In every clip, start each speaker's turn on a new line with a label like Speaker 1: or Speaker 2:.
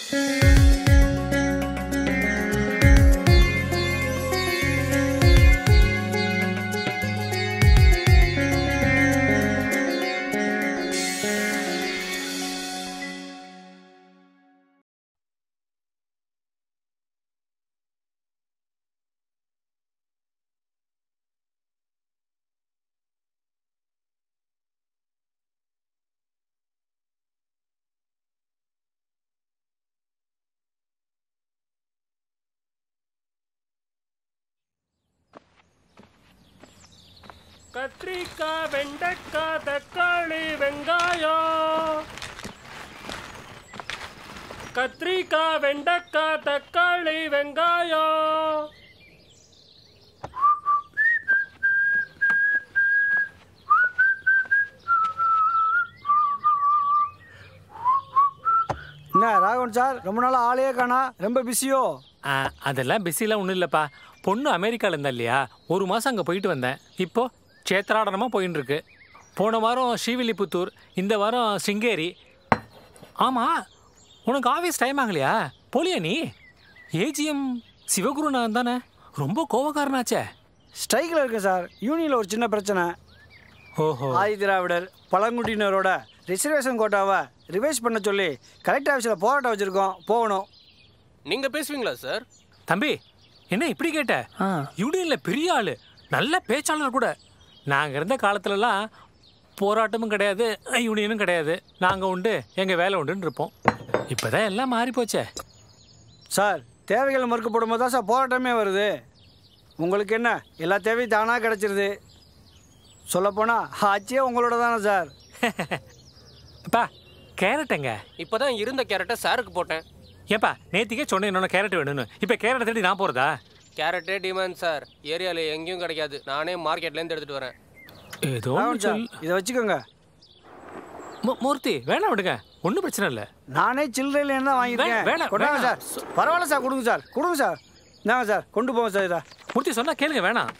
Speaker 1: கத்திரிக்காய் வெண்டைக்காய் தக்காளி வெங்காயம் கத்திரிக்காய் வெண்டைக்காய் தக்காளி வெங்காயம்
Speaker 2: என்ன ராகவன் சார் ரொம்ப நாள் ஆளையே காணா ரொம்ப பிஸியோ
Speaker 3: ஆ, அதெல்லாம் பிஸிலாம் ஒன்றும் இல்லைப்பா பொண்ணு அமெரிக்காவில் இருந்தா இல்லையா ஒரு மாதம் அங்கே போயிட்டு வந்தேன் இப்போ சேத்திராடனமாக போயின்னு இருக்கு போன வாரம் ஸ்ரீவில்லிபுத்தூர் இந்த வாரம் சிங்கேரி ஆமாம் உனக்கு ஆஃபீஸ் டைம் ஆகலையா போலியா நீ ஏஜிஎம் சிவகுருநாதன் தானே ரொம்ப கோவக்காரனாச்சே
Speaker 2: ஸ்ட்ரைக்கில் இருக்கேன் சார் யூனியனில் ஒரு சின்ன பிரச்சனை
Speaker 3: ஓஹோ
Speaker 2: ஆதி திராவிடர் பழங்குடியினரோட ரிசர்வேஷன் கோட்டாவை ரிவைஸ் பண்ண சொல்லி கலெக்டர் ஆஃபீஸில் போராட்டம் வச்சுருக்கோம் போகணும்
Speaker 1: நீங்க பேசுவீங்களா சார்
Speaker 3: தம்பி என்ன இப்படி கேட்ட யூனியன்ல பெரிய ஆளு நல்ல பேச்சாளர் கூட நாங்க இருந்த காலத்துலலாம் போராட்டமும் கிடையாது யூனியனும் கிடையாது நாங்க உண்டு எங்க வேலை உண்டுன்னு இருப்போம் இப்பதான் எல்லாம் மாறி போச்சே
Speaker 2: சார் தேவைகள் மறுக்கப்படும் போது தான் சார் போராட்டமே வருது உங்களுக்கு என்ன எல்லா தேவையும் தானாக கிடச்சிருது சொல்லப்போனால் ஆச்சியே உங்களோட தானே சார்
Speaker 3: அப்பா கேரட்டுங்க
Speaker 1: இப்பதான் இருந்த கேரட்டை சாருக்கு போட்டேன்
Speaker 3: ஏப்பா நேத்திக்கே சொன்னேன் என்னோட கேரட் வேணும்னு இப்போ கேரட் தேடி நான் போறதா
Speaker 1: கேரட்டே டிமாண்ட் சார் ஏரியால எங்கேயும் கிடைக்காது நானே மார்க்கெட்ல இருந்து எடுத்துட்டு வரேன்
Speaker 3: ஏதோ
Speaker 2: ராகவன்
Speaker 3: ஒண்ணு
Speaker 2: சார்
Speaker 3: சொல்
Speaker 2: இதை வச்சுக்கோங்க
Speaker 3: மூ- மூர்த்தி வேணாம் விடுங்க ஒன்றும் பிரச்சனை இல்லை
Speaker 2: நானே சில்லறையில் என்ன வாங்கியிருக்கேன்
Speaker 3: வேணாம், வேணாம்,
Speaker 2: கொண்டாங்க சார்
Speaker 3: வேணாம்.
Speaker 2: பரவாயில்ல சார் கொடுங்க சார் கொடுங்க சார் இந்தாங்க சார் கொண்டு போங்க சார் இதை
Speaker 3: மூர்த்தி சொன்னா கேளுங்க வேணாம்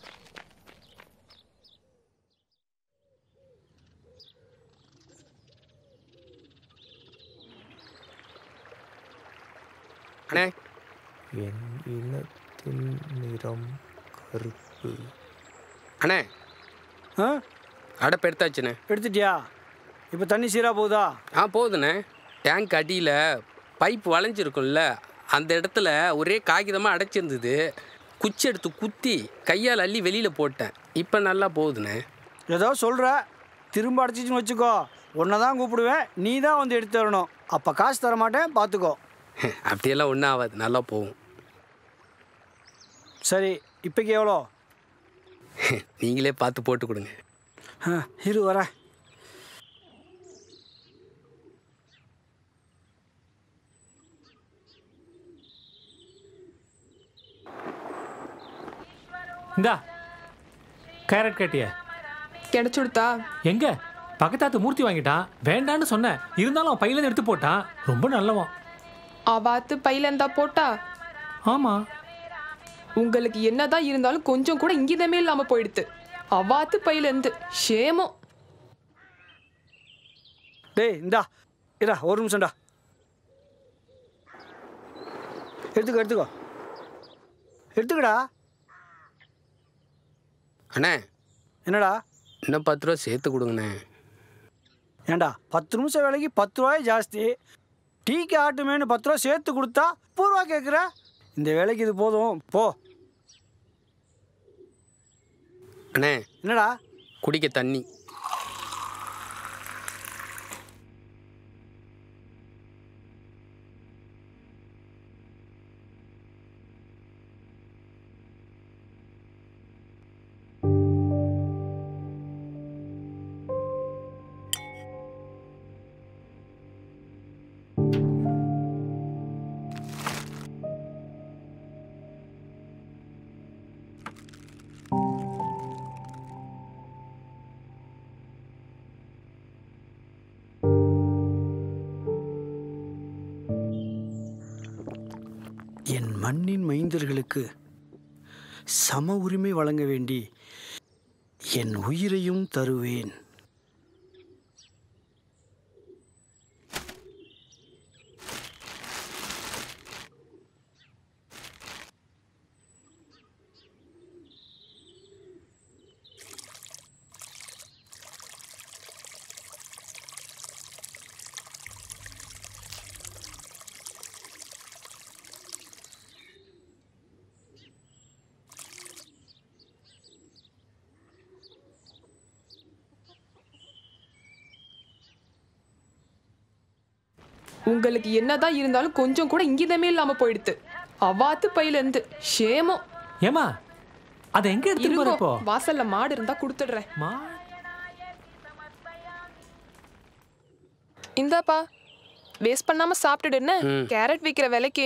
Speaker 1: அண்ணே
Speaker 4: என் இனத்தின் நிறம் கருப்பு
Speaker 1: அண்ணே
Speaker 2: ஆ
Speaker 1: அடப்பு எடுத்தாச்சுண்ணே
Speaker 2: எடுத்துட்டியா இப்போ தண்ணி சீராக போகுதா
Speaker 5: ஆ போகுதுண்ணே டேங்க் அடியில் பைப் வளைஞ்சிருக்கும்ல அந்த இடத்துல ஒரே காகிதமாக அடைச்சிருந்தது குச்சி எடுத்து குத்தி கையால் அள்ளி வெளியில் போட்டேன் இப்போ நல்லா போகுதுண்ணே
Speaker 2: ஏதோ சொல்கிற திரும்ப அடிச்சிச்சுன்னு வச்சுக்கோ உன்னை தான் கூப்பிடுவேன் நீ தான் வந்து எடுத்து தரணும் அப்போ காசு தர மாட்டேன் பார்த்துக்கோ
Speaker 5: அப்படியெல்லாம் ஒன்றும் ஆகாது நல்லா போகும்
Speaker 2: சரி இப்போக்கு எவ்வளோ
Speaker 5: நீங்களே பார்த்து போட்டு கொடுங்க
Speaker 2: ஆ, இரு வரேன்
Speaker 3: இந்தா கேரட் கேட்டிய
Speaker 6: கிடைச்சுடுத்தா
Speaker 3: எங்க பக்கத்தாத்து மூர்த்தி வாங்கிட்டான் வேண்டான்னு சொன்னேன் இருந்தாலும் அவன் பையில எடுத்து போட்டான் ரொம்ப நல்லவன்
Speaker 6: அவாத்து பையில இருந்தா போட்டா
Speaker 3: ஆமா
Speaker 6: உங்களுக்கு என்னதான் இருந்தாலும் கொஞ்சம் கூட இங்கிதமே இல்லாம போயிடுத்து அவாத்து பையில இருந்து ஷேமம்
Speaker 2: டேய் இந்தா இரா ஒரு நிமிஷம்டா எடுத்துக்கோ எடுத்துக்கோ எடுத்துக்கடா
Speaker 5: அண்ணே
Speaker 2: என்னடா
Speaker 5: இன்னும் பத்து ரூபா சேர்த்து கொடுங்கண்ணே
Speaker 2: ஏண்டா பத்து நிமிஷம் வேலைக்கு பத்து ரூபாய் ஜாஸ்தி டீக்கு ஆட்டுமேனு பத்து ரூபா சேர்த்து கொடுத்தா பூர்வா கேட்குற இந்த வேலைக்கு இது போதும் போ
Speaker 5: அண்ணே
Speaker 2: என்னடா
Speaker 5: குடிக்க தண்ணி
Speaker 2: என் மண்ணின் மைந்தர்களுக்கு சம உரிமை வழங்க வேண்டி என் உயிரையும் தருவேன்
Speaker 6: உங்களுக்கு என்னதான் இருந்தாலும் கொஞ்சம் கூட இங்கிதமே இல்லாம போயிடுத்து அவாத்து பையில இருந்து ஷேமம்
Speaker 3: ஏமா அதை எங்க எடுத்துட்டு போற இப்போ
Speaker 6: இருக்கோ வாசல்ல மாடு இருந்தா கொடுத்துடுறேன்
Speaker 3: மா
Speaker 6: இந்தாப்பா வேஸ்ட் பண்ணாம சாப்பிட்டுடு என்ன கேரட் விற்கிற விலைக்கு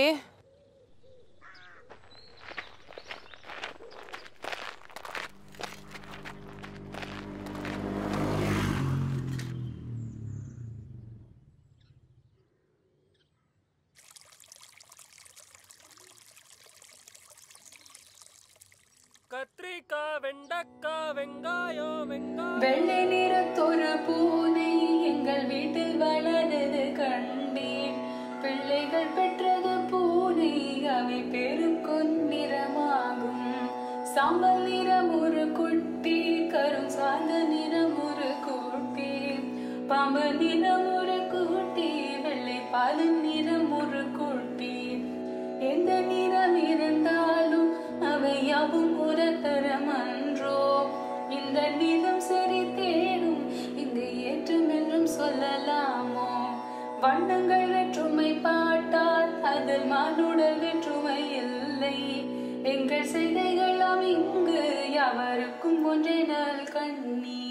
Speaker 1: கத்திரிக்காய் வெண்டக்காய் வெங்காயம் வெங்காயம்
Speaker 7: வெள்ளை நிறத்தொரு பூனை எங்கள் வீட்டில் வளர்ந்தது கண்டேன் பிள்ளைகள் பெற்றது பூனை அவை பெருக்கும் நிறமாகும் சாம்பல் நிறம் ஒரு குட்டி கரும் சார்ந்த நிறம் ஒரு குட்டி பாம்பு நிறம் ஒரு குட்டி வெள்ளை பாலின் நிறம் ஒரு குட்டி எந்த நிறம் இருந்தாலும் அவை யாவும் ஒரு தரம் அன்றோ இந்த நிலம் சரி தேடும் இந்த ஏற்றம் என்றும் சொல்லலாமோ வண்ணங்கள் வேற்றுமை பாட்டால் அதில் மானுடல் வேற்றுமை இல்லை எங்கள் செய்திகளாம் இங்கு யாவருக்கும் ஒன்றே நாள் கண்ணி